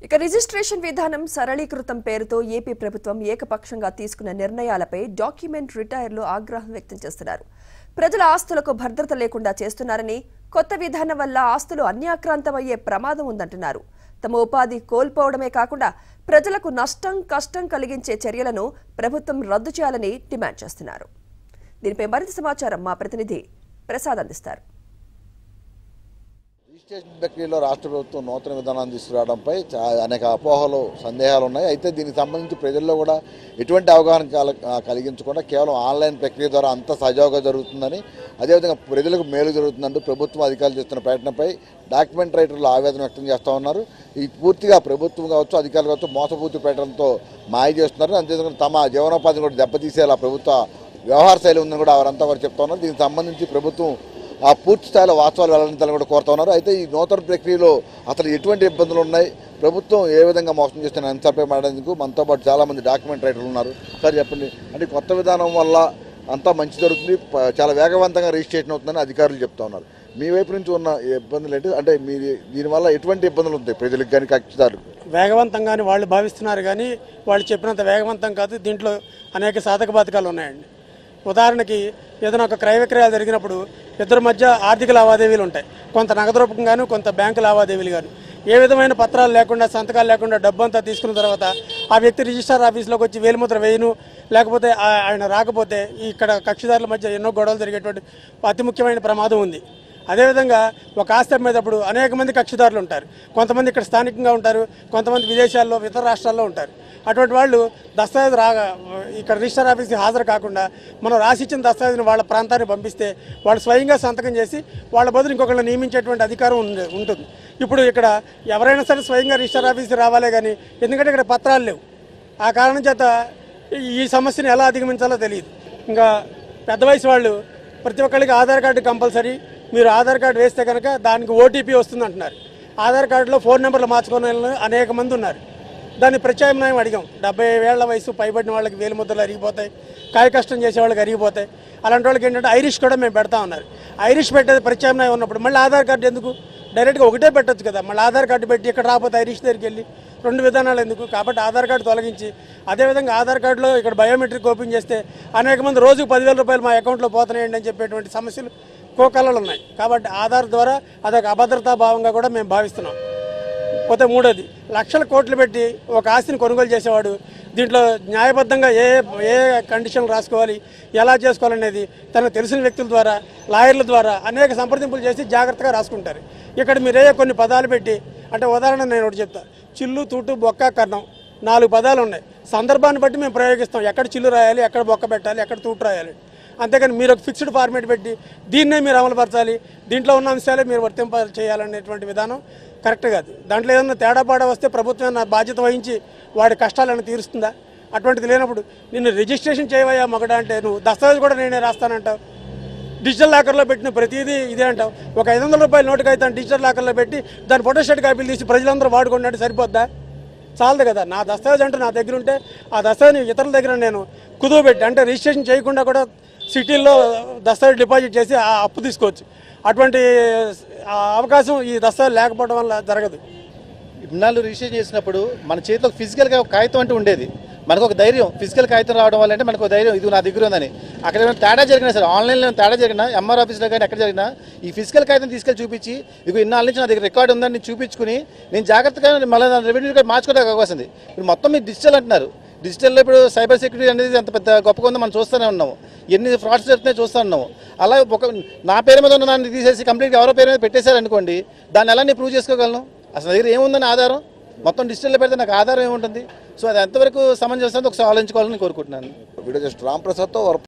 ఇక రిజిస్ట్రేషన్ విధానం సరళీకృతం పేరుతో ఏపీ ప్రభుత్వం ఏకపక్షంగా తీసుకున్న నిర్ణయాలపై డాక్యుమెంట్ రిటైర్లు ఆగ్రహం వ్యక్తం చేస్తున్నారు ప్రజల ఆస్తులకు భద్రత లేకుండా చేస్తున్నారని కొత్త విధానం వల్ల ఆస్తులు అన్యాక్రాంతమయ్యే ప్రమాదం ఉందంటున్నారు తమ ఉపాధి కోల్పోవడమే కాకుండా ప్రజలకు నష్టం కష్టం కలిగించే చర్యలను ప్రభుత్వం రద్దు చేయాలని డిమాండ్ చేస్తున్నారు దీనిపై మరింత సమాచారం మా ప్రతినిధి ప్రసాద్ అందిస్తారు రిజిస్ట్రేషన్ ప్రక్రియలో రాష్ట్ర ప్రభుత్వం నూతన విధానాన్ని తీసుకురావడంపై చా- అనేక అపోహలు సందేహాలు ఉన్నాయి అయితే దీనికి సంబంధించి ప్రజల్లో కూడా ఎటువంటి అవగాహన కల- ఆ, కలిగించకుండా కేవలం ఆన్లైన్ ప్రక్రియ ద్వారా అంత సజావుగా జరుగుతుందని అదేవిధంగా ప్రజలకు మేలు జరుగుతుందంటూ ప్రభుత్వం అధికారులు చేస్తున్న ప్రయత్నంపై డాక్యుమెంట్ రైటర్లు ఆవేదన వ్యక్తం చేస్తూ ఉన్నారు ఈ పూర్తిగా ప్రభుత్వం కావచ్చు అధికారులు కావచ్చు మోసపూర్తి ప్రకటనతో మాయ చేస్తున్నారు అంతేకాకుండా తమ జీవనోపాధిని కూడా దెబ్బతీసేలా ప్రభుత్వ వ్యవహార శైలి ఉందని కూడా వారంతా కూడా చెప్తా ఉన్నారు దీనికి సంబంధించి ప్రభుత్వం ఆ పూర్తి స్థాయిలో వాస్తవాలు వెల్లడించాలని కూడా కోరుతా ఉన్నారు అయితే ఈ నూతన ప్రక్రియలో అసలు ఎటువంటి ఇబ్బందులు ఉన్నాయి ప్రభుత్వం ఏ విధంగా మోసం చేస్తున్న అంశాలపై మాట్లాడేందుకు మనతో పాటు చాలా మంది డాక్యుమెంట్ రైటర్లు ఉన్నారు సార్ చెప్పండి అంటే కొత్త విధానం వల్ల అంతా మంచి జరుగుతుంది ప- చాలా వేగవంతంగా రిజిస్ట్రేషన్ అవుతుందని అధికారులు చెప్తా ఉన్నారు మీ వైపు నుంచి ఉన్న ఇబ్బందులు ఏంటి అంటే మీ దీనివల్ల ఎటువంటి ఇబ్బందులు ఉంటాయి ప్రజలకు కానీ కక్షిదారులకు వేగవంతంగాని వాళ్ళు భావిస్తున్నారు కానీ వాళ్ళు చెప్పినంత వేగవంతం కాదు దీంట్లో అనేక సాధక బాధకాలు ఉన్నాయండి ఉదాహరణకి ఏదైనా ఒక క్రయ విక్రయాలు జరిగినప్పుడు ఇద్దరి మధ్య ఆర్థిక లావాదేవీలు ఉంటాయి కొంత నగదు రూపంగాను కొంత బ్యాంకు లావాదేవీలు గాను ఏ విధమైన పత్రాలు లేకుండా సంతకాలు లేకుండా డబ్బు అంతా తీసుకున్న తర్వాత ఆ వ్యక్తి రిజిస్టర్ ఆఫీస్లోకి వచ్చి వేలిముద్ర వేయను లేకపోతే ఆ- ఆయన రాకపోతే ఇక్కడ కక్షిదారుల మధ్య ఎన్నో గొడవలు జరిగేటువంటి అతి ముఖ్యమైన ప్రమాదం ఉంది అదేవిధంగా ఒక ఆస్తి అమ్మేటప్పుడు అనేక మంది కక్షిదారులు ఉంటారు కొంతమంది ఇక్కడ స్థానికంగా ఉంటారు కొంతమంది విదేశాల్లో ఇతర రాష్ట్రాల్లో ఉంటారు అటువంటి వాళ్ళు దస్తావేజ్ రాగా ఇక్కడ రిజిస్టర్ ఆఫీస్కి హాజరు కాకుండా మనం రాసిచ్చిన దస్తావేజ్ని వాళ్ళ ప్రాంతానికి పంపిస్తే వాళ్ళు స్వయంగా సంతకం చేసి వాళ్ళ బదులు ఇంకొకరిని నియమించేటువంటి అధికారం ఉంది- ఉంటుంది ఇప్పుడు ఇక్కడ ఎవరైనా సరే స్వయంగా రిజిస్టర్ ఆఫీస్కి రావాలే కానీ ఎందుకంటే ఇక్కడ పత్రాలు లేవు ఆ కారణం చేత ఈ- ఈ సమస్యను ఎలా అధిగమించాలో తెలియదు ఇంకా పెద్ద వయసు వాళ్ళు ప్రతి ఒక్కరికి ఆధార్ కార్డు కంపల్సరీ మీరు ఆధార్ కార్డు వేస్తే కనుక దానికి ఓటీపీ వస్తుంది అంటున్నారు ఆధార్ కార్డులో ఫోన్ నెంబర్లు మార్చుకునే వాళ్ళు అనేక మంది ఉన్నారు దాన్ని ప్రత్యామ్నాయం అడిగాం డెబ్బై ఏళ్ల వయసు పైబడిన వాళ్ళకి వేలు ముద్దలు అరిగిపోతాయి కాయ కష్టం చేసే వాళ్ళకి అరిగిపోతాయి అలాంటి వాళ్ళకి ఏంటంటే ఐరిష్ కూడా మేము పెడతా ఉన్నారు ఐరిష్ పెట్టేది ప్రత్యామ్నాయం ఉన్నప్పుడు మళ్ళీ ఆధార్ కార్డు ఎందుకు డైరెక్ట్గా ఒకటే పెట్టొచ్చు కదా మళ్ళీ ఆధార్ కార్డు పెట్టి ఇక్కడ రాకపోతే ఐరిష్ దగ్గరికి వెళ్ళి రెండు విధానాలు ఎందుకు కాబట్టి ఆధార్ కార్డు తొలగించి అదేవిధంగా ఆధార్ కార్డులో ఇక్కడ బయోమెట్రిక్ ఓపెన్ చేస్తే అనేక మంది రోజుకు పదివేల రూపాయలు మా అకౌంట్లో పోతున్నాయండి అని చెప్పేటువంటి సమస్యలు కోకలలో ఉన్నాయి కాబట్టి ఆధార్ ద్వారా అదొక అభద్రతా భావంగా కూడా మేము భావిస్తున్నాం పోతే మూడోది లక్షల కోట్లు పెట్టి ఒక ఆస్తిని కొనుగోలు చేసేవాడు దీంట్లో న్యాయబద్ధంగా ఏ ఏ కండిషన్లు రాసుకోవాలి ఎలా చేసుకోవాలనేది తనకు తెలిసిన వ్యక్తుల ద్వారా లాయర్ల ద్వారా అనేక సంప్రదింపులు చేసి జాగ్రత్తగా రాసుకుంటారు ఇక్కడ మీరే కొన్ని పదాలు పెట్టి అంటే ఉదాహరణ నేను ఒకటి చెప్తా చిల్లు తూటు బొక్క కర్ణం నాలుగు పదాలు ఉన్నాయి సందర్భాన్ని బట్టి మేము ప్రయోగిస్తాం ఎక్కడ చిల్లు రాయాలి ఎక్కడ బొక్క పెట్టాలి ఎక్కడ తూటు రాయాలి అంతేకాని మీరు ఒక ఫిక్స్డ్ ఫార్మేట్ పెట్టి దీన్నే మీరు అమలుపరచాలి దీంట్లో ఉన్న అంశాలే మీరు వర్తింప చేయాలనేటువంటి విధానం కరెక్ట్ కాదు దాంట్లో ఏదైనా తేడా పాడా వస్తే ప్రభుత్వం నా బాధ్యత వహించి వాడి కష్టాలను తీరుస్తుందా అటువంటిది లేనప్పుడు నిన్ను రిజిస్ట్రేషన్ చేయవయ్యా మగడా అంటే నువ్వు దస్తావేజ్ కూడా నేనే రాస్తానంటావు డిజిటల్ లాకర్లో పెట్టిన ప్రతిదీ ఇదే అంటావు ఒక ఐదు వందల రూపాయల నోటుకి అయితే డిజిటల్ లాకర్లో పెట్టి దాని ఫోటోస్టేట్ కాపీలు తీసి ప్రజలందరూ వాడుకున్నట్టు సరిపోద్దా చాలదు కదా నా దస్తావేజ్ అంటూ నా దగ్గర ఉంటే ఆ దస్తావేజ్ ఇతరుల దగ్గర నేను కుదువ పెట్టి అంటే రిజిస్ట్రేషన్ చేయకుండా కూడా సిటీల్లో దస్తావేజ్ డిపాజిట్ చేసి ఆ అప్పు తీసుకోవచ్చు అటువంటి ఆ అవకాశం ఈ దస్తావేజ్ లేకపోవడం వల్ల జరగదు ఇన్నాళ్ళు రిజిస్ట్రేషన్ చేసినప్పుడు మన చేతిలో ఫిజికల్గా ఒక కాగితం అంటూ ఉండేది మనకు ఒక ధైర్యం ఫిజికల్ కాగితం రావడం వల్ల అంటే మనకు ఒక ధైర్యం ఇది నా దగ్గర ఉందని అక్కడ ఏమైనా తేడా జరిగినా సరే ఆన్లైన్లో ఏమైనా తేడా జరిగినా ఎంఆర్ ఆఫీస్లో కానీ ఎక్కడ జరిగినా ఈ ఫిజికల్ కాగితం తీసుకెళ్ళి చూపించి ఇక ఇన్నాళ్ళ నుంచి నా దగ్గర రికార్డు ఉందని నేను చూపించుకుని నేను జాగ్రత్తగా మళ్ళీ నా రెవెన్యూ కార్డు మార్చుకోవడానికి అవకాశం ఉంది ఇప్పుడు మొత్తం మీరు డిజిటల్ అంటున్నారు డిజిటల్లో ఇప్పుడు సైబర్ సెక్యూరిటీ అనేది ఎంత పెద్ద గొప్పగా ఉందో మనం చూస్తూనే ఉన్నాము ఎన్ని ఫ్రాడ్స్ జరుగుతున్నాయో చూస్తూ ఉన్నాము అలా ఒక నా పేరు మీద ఉన్న దాన్ని తీసేసి కంప్లీట్గా ఎవరో పేరు మీద పెట్టేశారనుకోండి దాన్ని ఎలా నేను ప్రూవ్ చేసుకోగలను అసలు నా దగ్గర ఏముందని ఆధారం మొత్తం డిజిటల్లో పెడితే నాకు ఆధారం ఏముంటుంది సో అది ఎంతవరకు సమంజసం ఒకసారి ఆలోచించుకోవాలని కోరుకుంటున్నాను వీడియో జస్ట్ రామ్ ప్రసాద్తో వర